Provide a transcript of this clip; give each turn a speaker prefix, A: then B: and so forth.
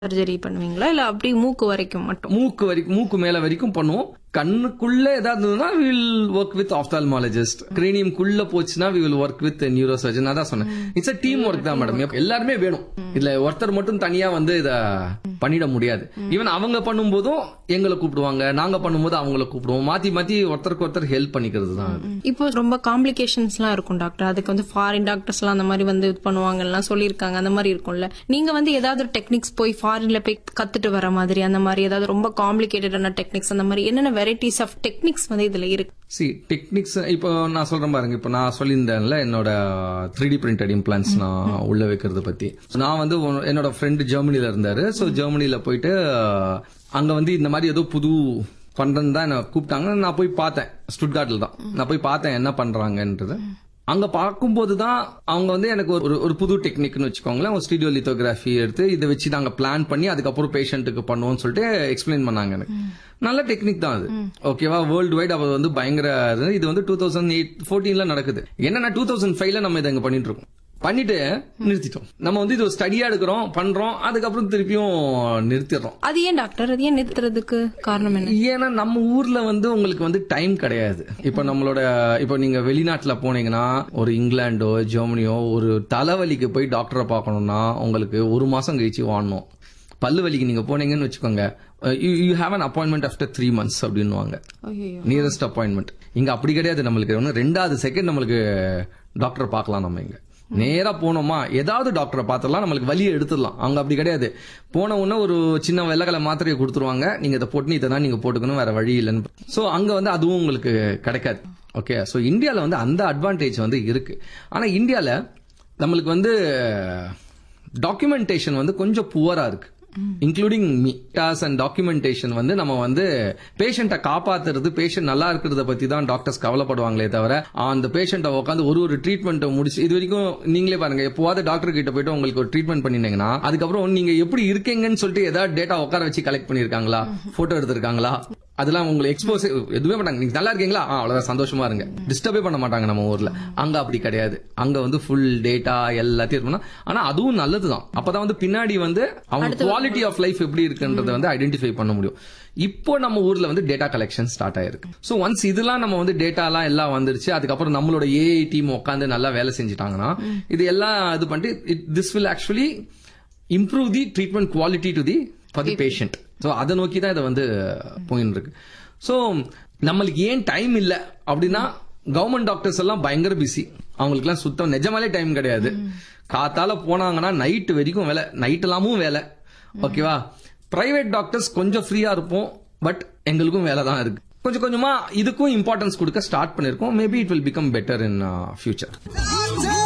A: Surgery பண்ணுவீங்களா இல்ல அப்படி மூக்கு வரைக்கும் மட்டும்
B: மூக்கு வரைக்கும் மூக்கு மேல வரைக்கும் பண்ணுவோம் கண்ணுக்குள்ள ஏதாவது இருந்ததுன்னா வில் ஒர்க் வித் ஆப்தால்மாலஜிஸ்ட் கிரேனியம்குள்ள போச்சுன்னா we will work with neuro surgeon அதான் சொன்னேன் இட்ஸ் அ டீம் ஒர்க் தான் மேடம் எல்லாருமே வேணும் இதுல ஒருத்தர் மட்டும் தனியா வந்து இத பண்ணிட முடியாது ஈவன் அவங்க பண்ணும்போதும் எங்களை கூப்பிடுவாங்க நாங்க பண்ணும்போது அவங்கள கூப்பிடுவோம் மாத்தி மாத்தி ஒருத்தருக்கு ஒருத்தர் ஹெல்ப் பண்ணிக்கிறது தான் அது.
A: இப்போ ரொம்ப காம்ப்ளிகேஷன்ஸ் எல்லாம் இருக்கும் டாக்டர் அதுக்கு வந்து ஃபாரின் டாக்டர்ஸ் எல்லாம் அந்த மாதிரி வந்து இது பண்ணுவாங்க எல்லாம் சொல்லியிருக்காங்க அந்த மாதிரி இருக்கும்ல நீங்க வந்து ஏதாவது டெக்னிக்ஸ் போய் ஃபாரின்ல போய் கத்துட்டு வர மாதிரி அந்த மாதிரி ஏதாவது ரொம்ப காம்ப்ளிகேட்டடான டெக்னிக்ஸ் அந்த மாதிரி என்னென்ன வெரைட்டிஸ் ஆஃப் டெக்னிக்ஸ் வந்து இதுல இருக்கு
B: சி டெக்னிக்ஸ் இப்போ நான் சொல்றேன் பாருங்க இப்போ நான் சொல்லியிருந்தேன்ல என்னோட த்ரீ டி பிரிண்டட் இம்ப்ளான்ஸ் நான் உள்ள வைக்கிறது பத்தி நான் வந்து ஒ- என்னோட ஃப்ரெண்டு ஜெர்மனில இருந்தாரு ஸோ ஜெர்மனில போயிட்டு அஹ், அங்க வந்து இந்த மாதிரி ஏதோ புது பண்றேன்னு தான் என்ன கூப்பிட்டாங்க நான் போய் பார்த்தேன் ஸ்டுட்கார்ட்ல தான் நான் போய் பார்த்தேன் என்ன பண்றாங்கன்றது அங்க பார்க்கும்போது தான் அவங்க வந்து எனக்கு ஒரு ஒரு புது டெக்னிக்னு வச்சுக்கோங்களேன் ஒரு ஸ்டீடியோ லித்தோகிராஃபி எடுத்து இதை வச்சு நாங்க பிளான் பண்ணி அதுக்கப்புறம் பேஷண்ட்டுக்கு பண்ணுவோம்னு சொல்லிட்டு எக்ஸ்பிளைன் பண்ணாங்க எனக்கு நல்ல டெக்னிக் தான் அது ஓகேவா வேர்ல்டு வைட் அவர் வந்து பயங்கர இது. இது வந்து டூ தௌசண்ட் எயிட் ஃபோர்டீன்ல நடக்குது என்னன்னா டூ தௌசண்ட் ஃபைவ்ல நம்ம இதை இங்க பண்ணிட்டு இருக்கோம் பண்ணிட்டு நிறுத்திட்டோம் நம்ம வந்து இது ஒரு ஸ்டடியா எடுக்கிறோம் பண்றோம் அதுக்கப்புறம் திருப்பியும் நிறுத்திடுறோம்
A: அது ஏன் டாக்டர் அது ஏன் நிறுத்துறதுக்கு காரணம் என்ன
B: ஏன்னா நம்ம ஊர்ல வந்து உங்களுக்கு வந்து டைம் கிடையாது இப்ப நம்மளோட இப்ப நீங்க வெளிநாட்டுல போனீங்கன்னா ஒரு இங்கிலாண்டோ ஜெர்மனியோ ஒரு தலைவலிக்கு போய் டாக்டரை பார்க்கணும்னா உங்களுக்கு ஒரு மாசம் கழிச்சு வாழணும் பல்லு வலிக்கு நீங்க போனீங்கன்னு வச்சுக்கோங்க you have an appointment after three months அப்படின்னுவாங்க
A: ஐயோ
B: நியரஸ்ட் அப்பாயின்மெண்ட் இங்க அப்படி கிடையாது நம்மளுக்கு ஒண்ணு ரெண்டாவது செகண்ட் நம்மளுக்கு டாக்டர் பார்க்கலாம் நம்ம இங்க நேரா போனோமா ஏதாவது டாக்டரை பார்த்துடலாம் நம்மளுக்கு வலியை எடுத்துடலாம் அங்க அப்படி கிடையாது போன உடனே ஒரு சின்ன வெள்ளக்கலை மாத்திரையை கொடுத்துருவாங்க நீங்க இதை போட்டு இதை தான் நீங்க போட்டுக்கணும் வேற வழி இல்லைன்னு சோ அங்க வந்து அதுவும் உங்களுக்கு கிடைக்காது ஓகே சோ இந்தியால வந்து அந்த அட்வான்டேஜ் வந்து இருக்கு ஆனா இந்தியால நம்மளுக்கு வந்து டாக்குமெண்டேஷன் வந்து கொஞ்சம் புவரா இருக்கு இன்க்ளூடிங் மீ டாஸ் அண்ட் டாக்குமெண்டேஷன் வந்து நம்ம வந்து பேஷண்ட்டை காப்பாத்துறது பேஷண்ட் நல்லா இருக்கிறத பத்தி தான் டாக்டர்ஸ் கவலைப்படுவாங்களே தவிர அந்த பேஷண்ட்டை உட்காந்து ஒரு ஒரு ட்ரீட்மெண்ட் முடிச்சு இது வரைக்கும் நீங்களே பாருங்க எப்போவாது டாக்டர் கிட்ட போயிட்டு உங்களுக்கு ஒரு ட்ரீட்மெண்ட் பண்ணினீங்கன்னா அதுக்கப்புறம் நீங்க எப்படி இருக்கீங்கன்னு சொல்லிட்டு ஏதாவது டேட்டா உட்கார வச்சு கலெக்ட் பண்ணிருக்காங்களா போட்டோ எடுத்திருக்காங்களா அதெல்லாம் உங்களுக்கு எக்ஸ்போஸ் எதுவுமே மாட்டாங்க நீங்க நல்லா இருக்கீங்களா ஆ, அவ்வளவுதான் சந்தோஷமா இருங்க டிஸ்டர்பே பண்ண மாட்டாங்க நம்ம ஊர்ல அங்க அப்படி கிடையாது அங்க வந்து ஃபுல் டேட்டா எல்லாத்தையும் இது பண்ணா ஆனா அதுவும் நல்லதுதான் அப்பதான் வந்து பின்னாடி வந்து அவங்க குவாலிட்டி ஆஃப் லைஃப் எப்படி இருக்குன்றத வந்து ஐடென்டிஃபை பண்ண முடியும் இப்போ நம்ம ஊர்ல வந்து டேட்டா கலெக்ஷன் ஸ்டார்ட் ஆயிருக்கு சோ ஒன்ஸ் இதெல்லாம் நம்ம வந்து டேட்டா எல்லாம் எல்லாம் வந்துருச்சு அதுக்கப்புறம் நம்மளோட ஏஐ டீம் உட்காந்து நல்லா வேலை செஞ்சுட்டாங்கன்னா இது எல்லாம் இது பண்ணிட்டு this will actually improve the treatment quality to the for the patient so அதை நோக்கி தான் இதை வந்து போயின்னு இருக்கு ஸோ நம்மளுக்கு ஏன் டைம் இல்லை அப்படின்னா கவர்மெண்ட் டாக்டர்ஸ் எல்லாம் பயங்கர பிஸி அவங்களுக்குலாம் சுத்தம் நிஜமாலே டைம் கிடையாது காத்தால போனாங்கன்னா நைட்டு வரைக்கும் வேலை நைட் எல்லாமும் வேலை ஓகேவா பிரைவேட் டாக்டர்ஸ் கொஞ்சம் ஃப்ரீயா இருப்போம் பட் எங்களுக்கும் வேலை தான் இருக்கு கொஞ்சம் கொஞ்சமா இதுக்கும் இம்பார்ட்டன்ஸ் கொடுக்க ஸ்டார்ட் பண்ணிருக்கோம் maybe it will become better in future